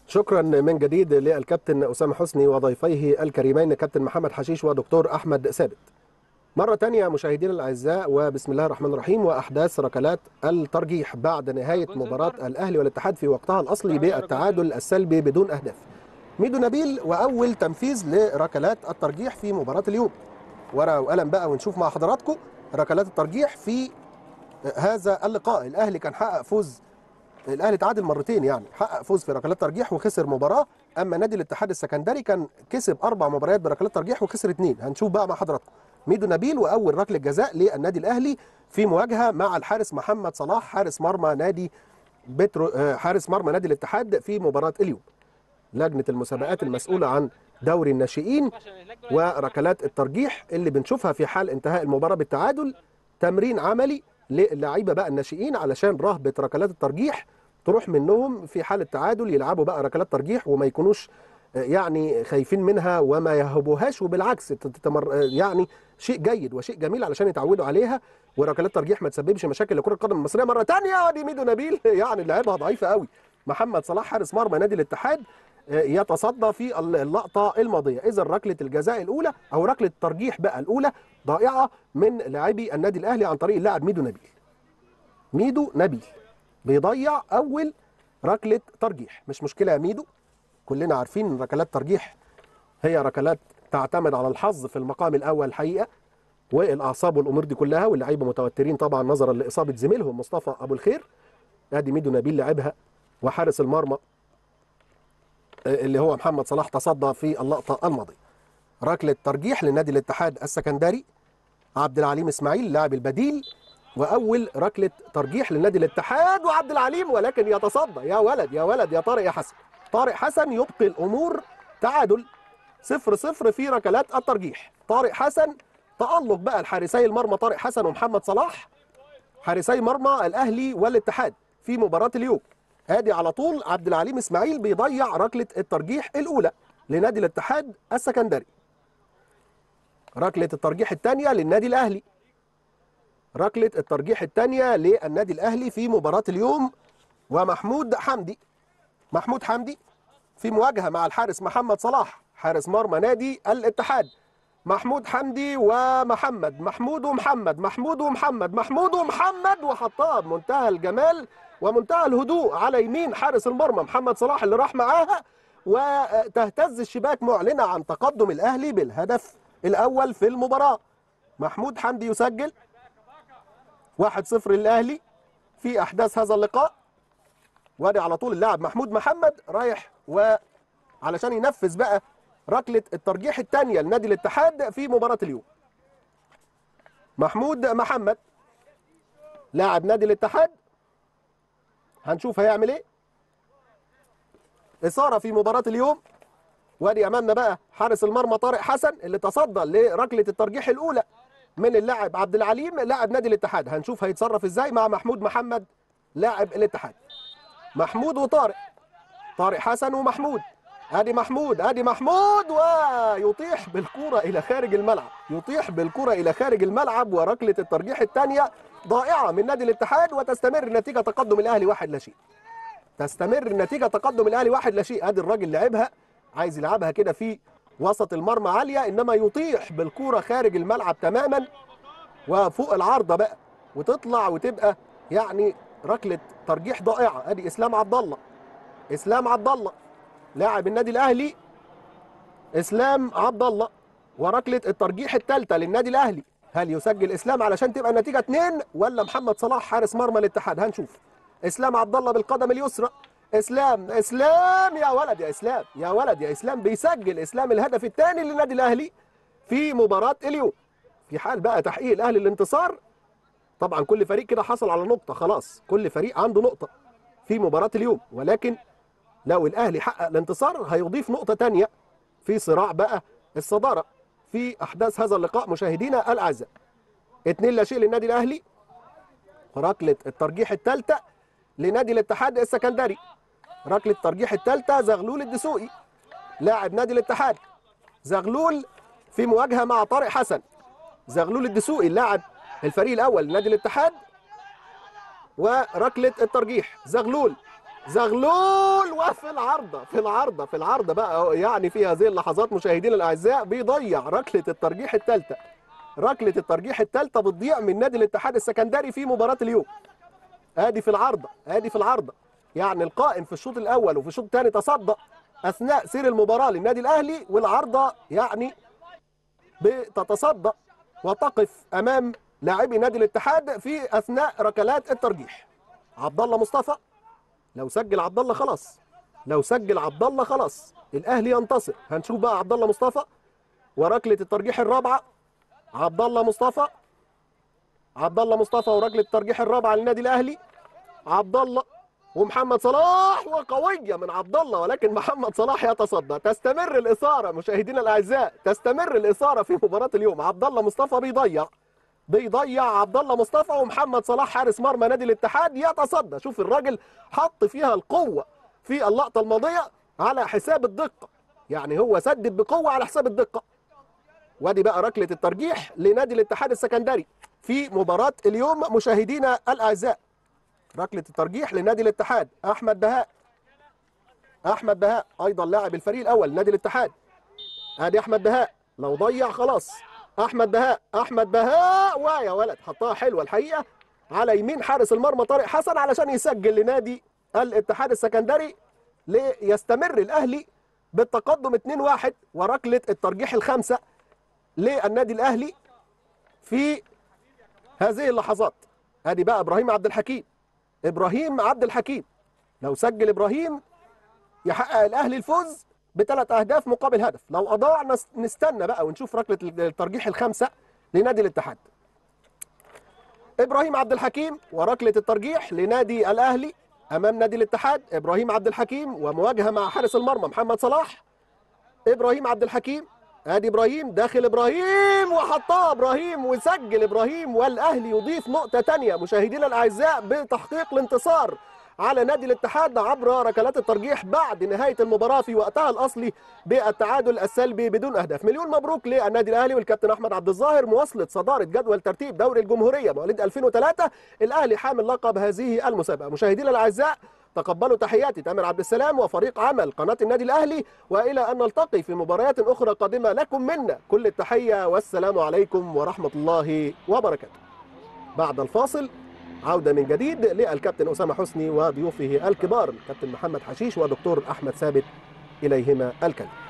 شكرا من جديد للكابتن أسامة حسني وضيفيه الكريمين كابتن محمد حشيش ودكتور أحمد ثابت مرة تانية مشاهدينا الأعزاء وبسم الله الرحمن الرحيم وأحداث ركلات الترجيح بعد نهاية مباراة الأهلي والاتحاد في وقتها الأصلي بالتعادل السلبي بدون أهداف ميدو نبيل وأول تنفيذ لركلات الترجيح في مباراة اليوم ورقة وقلم بقى ونشوف مع حضراتكم ركلات الترجيح في هذا اللقاء الأهلي كان حقق فوز الاهلي تعادل مرتين يعني حقق فوز في ركلات ترجيح وخسر مباراه اما نادي الاتحاد السكندري كان كسب اربع مباريات بركلات ترجيح وخسر اثنين هنشوف بقى مع حضراتكم ميدو نبيل واول ركله جزاء للنادي الاهلي في مواجهه مع الحارس محمد صلاح حارس مرمى نادي بترو حارس مرمى نادي الاتحاد في مباراه اليوم لجنه المسابقات المسؤوله عن دوري الناشئين وركلات الترجيح اللي بنشوفها في حال انتهاء المباراه بالتعادل تمرين عملي للعيبه بقى الناشئين علشان رهبه ركلات الترجيح تروح منهم في حال التعادل يلعبوا بقى ركلات ترجيح وما يكونوش يعني خايفين منها وما يهبوهاش وبالعكس تتمر يعني شيء جيد وشيء جميل علشان يتعودوا عليها وركلات ترجيح ما تسببش مشاكل لكره القدم المصريه مره ثانيه دي ميدو نبيل يعني لعبها ضعيفه قوي محمد صلاح حارس مرمى نادي الاتحاد يتصدى في اللقطه الماضيه اذا ركله الجزاء الاولى او ركله الترجيح بقى الاولى ضائعه من لاعبي النادي الاهلي عن طريق اللاعب ميدو نبيل ميدو نبيل بيضيع اول ركله ترجيح مش مشكله يا ميدو كلنا عارفين ان ركلات ترجيح هي ركلات تعتمد على الحظ في المقام الاول الحقيقه والاعصاب والامور دي كلها واللعيبه متوترين طبعا نظرا لاصابه زميلهم مصطفى ابو الخير ادي ميدو نبيل لعبها وحارس المرمى اللي هو محمد صلاح تصدى في اللقطه الماضيه ركله ترجيح لنادي الاتحاد السكندري عبد العليم اسماعيل اللاعب البديل واول ركله ترجيح للنادي الاتحاد وعبد العليم ولكن يتصدى يا ولد يا ولد يا طارق يا حسن طارق حسن يبقي الامور تعادل صفر صفر في ركلات الترجيح طارق حسن تألق بقى الحارسي المرمى طارق حسن ومحمد صلاح حارسي مرمى الاهلي والاتحاد في مباراه اليوم ادي على طول عبد العليم اسماعيل بيضيع ركله الترجيح الاولى لنادي الاتحاد السكندري ركله الترجيح الثانيه للنادي الاهلي ركله الترجيح الثانيه للنادي الاهلي في مباراه اليوم ومحمود حمدي محمود حمدي في مواجهه مع الحارس محمد صلاح حارس مرمى نادي الاتحاد محمود حمدي ومحمد محمود ومحمد محمود ومحمد محمود ومحمد وحطها بمنتهى الجمال ومنتهى الهدوء على يمين حارس المرمى محمد صلاح اللي راح معاها وتهتز الشباك معلنه عن تقدم الاهلي بالهدف الاول في المباراه محمود حمدي يسجل 1-0 للاهلي في احداث هذا اللقاء وادي على طول اللاعب محمود محمد رايح وعلشان ينفذ بقى ركله الترجيح الثانيه لنادي الاتحاد في مباراه اليوم محمود محمد لاعب نادي الاتحاد هنشوف هيعمل ايه اثاره في مباراه اليوم وادي امامنا بقى حارس المرمى طارق حسن اللي تصدى لركله الترجيح الاولى من اللاعب عبد العليم لاعب نادي الاتحاد هنشوف هيتصرف ازاي مع محمود محمد لاعب الاتحاد محمود وطارق طارق حسن ومحمود ادي محمود ادي محمود ويطيح بالكرة الى خارج الملعب يطيح بالكرة الى خارج الملعب وركلة الترجيح الثانية ضائعة من نادي الاتحاد وتستمر نتيجة تقدم الاهلي واحد لا شيء تستمر نتيجة تقدم الاهلي واحد لا شيء ادي الراجل لعبها عايز يلعبها كده في وسط المرمى عالية انما يطيح بالكرة خارج الملعب تماما وفوق العارضة بقى وتطلع وتبقى يعني ركله ترجيح ضائعه ادي اسلام عبد الله اسلام عبد الله لاعب النادي الاهلي اسلام عبد الله وركله الترجيح الثالثه للنادي الاهلي هل يسجل اسلام علشان تبقى النتيجه اثنين ولا محمد صلاح حارس مرمى الاتحاد هنشوف اسلام عبد الله بالقدم اليسرى اسلام اسلام يا ولد يا اسلام يا ولد يا اسلام بيسجل اسلام الهدف الثاني للنادي الاهلي في مباراه اليوم في حال بقى تحقيق الاهلي الانتصار طبعا كل فريق كده حصل على نقطة خلاص كل فريق عنده نقطة في مباراة اليوم ولكن لو الأهلي حقق الانتصار هيضيف نقطة تانية في صراع بقى الصدارة في أحداث هذا اللقاء مشاهدينا الأعزاء اتنين لا شيء للنادي الأهلي ركلة الترجيح الثالثة لنادي الاتحاد السكندري ركلة الترجيح الثالثة زغلول الدسوقي لاعب نادي الاتحاد زغلول في مواجهة مع طارق حسن زغلول الدسوقي اللاعب الفريق الاول نادي الاتحاد وركله الترجيح زغلول زغلول وفي العارضه في العارضه في العارضه بقى يعني في هذه اللحظات مشاهدينا الاعزاء بيضيع ركله الترجيح الثالثه ركله الترجيح الثالثه بتضيع من نادي الاتحاد السكندري في مباراه اليوم ادي في العارضه ادي في العارضه يعني القائم في الشوط الاول وفي الشوط الثاني تصدى اثناء سير المباراه للنادي الاهلي والعارضه يعني بتتصدى وتقف امام لاعبي نادي الاتحاد في اثناء ركلات الترجيح عبد الله مصطفى لو سجل عبد الله خلاص لو سجل عبد الله خلاص الاهلي ينتصر هنشوف بقى عبد الله مصطفى وركله الترجيح الرابعه عبد الله مصطفى عبد الله مصطفى وركله الترجيح الرابعه للنادي الاهلي عبد الله ومحمد صلاح وقويه من عبد الله ولكن محمد صلاح يتصدى تستمر الاثاره مشاهدينا الاعزاء تستمر الاثاره في مباراه اليوم عبد الله مصطفى بيضيع بيضيع عبد الله مصطفى ومحمد صلاح حارس مرمى نادي الاتحاد يتصدى شوف الراجل حط فيها القوه في اللقطه الماضيه على حساب الدقه يعني هو سدد بقوه على حساب الدقه وادي بقى ركله الترجيح لنادي الاتحاد السكندري في مباراه اليوم مشاهدينا الاعزاء ركله الترجيح لنادي الاتحاد احمد بهاء احمد بهاء ايضا لاعب الفريق الاول نادي الاتحاد ادي احمد بهاء لو ضيع خلاص احمد بهاء احمد بهاء ويا ولد حطها حلوه الحقيقه على يمين حارس المرمى طارق حسن علشان يسجل لنادي الاتحاد السكندري ليستمر الاهلي بالتقدم 2-1 وركله الترجيح الخامسه للنادي الاهلي في هذه اللحظات ادي بقى ابراهيم عبد الحكيم ابراهيم عبد الحكيم لو سجل ابراهيم يحقق الاهلي الفوز بثلاث اهداف مقابل هدف لو اضاع نس- نستنى بقى ونشوف ركله الترجيح الخامسه لنادي الاتحاد ابراهيم عبد الحكيم وركله الترجيح لنادي الاهلي امام نادي الاتحاد ابراهيم عبد الحكيم ومواجهه مع حارس المرمى محمد صلاح ابراهيم عبد الحكيم ادي ابراهيم داخل ابراهيم وحطها ابراهيم وسجل ابراهيم والاهلي يضيف نقطه تانية مشاهدينا الاعزاء بتحقيق الانتصار على نادي الاتحاد عبر ركلات الترجيح بعد نهايه المباراه في وقتها الاصلي بالتعادل السلبي بدون اهداف مليون مبروك للنادي الاهلي والكابتن احمد عبد الظاهر مواصله صداره جدول ترتيب دوري الجمهوريه مواليد 2003 الاهلي حامل لقب هذه المسابقه مشاهدينا الاعزاء تقبلوا تحياتي تامر عبد السلام وفريق عمل قناه النادي الاهلي والى ان نلتقي في مباريات اخرى قادمه لكم منا كل التحيه والسلام عليكم ورحمه الله وبركاته بعد الفاصل عودة من جديد للكابتن أسامة حسني وضيوفه الكبار الكابتن محمد حشيش ودكتور أحمد ثابت إليهما الكلمة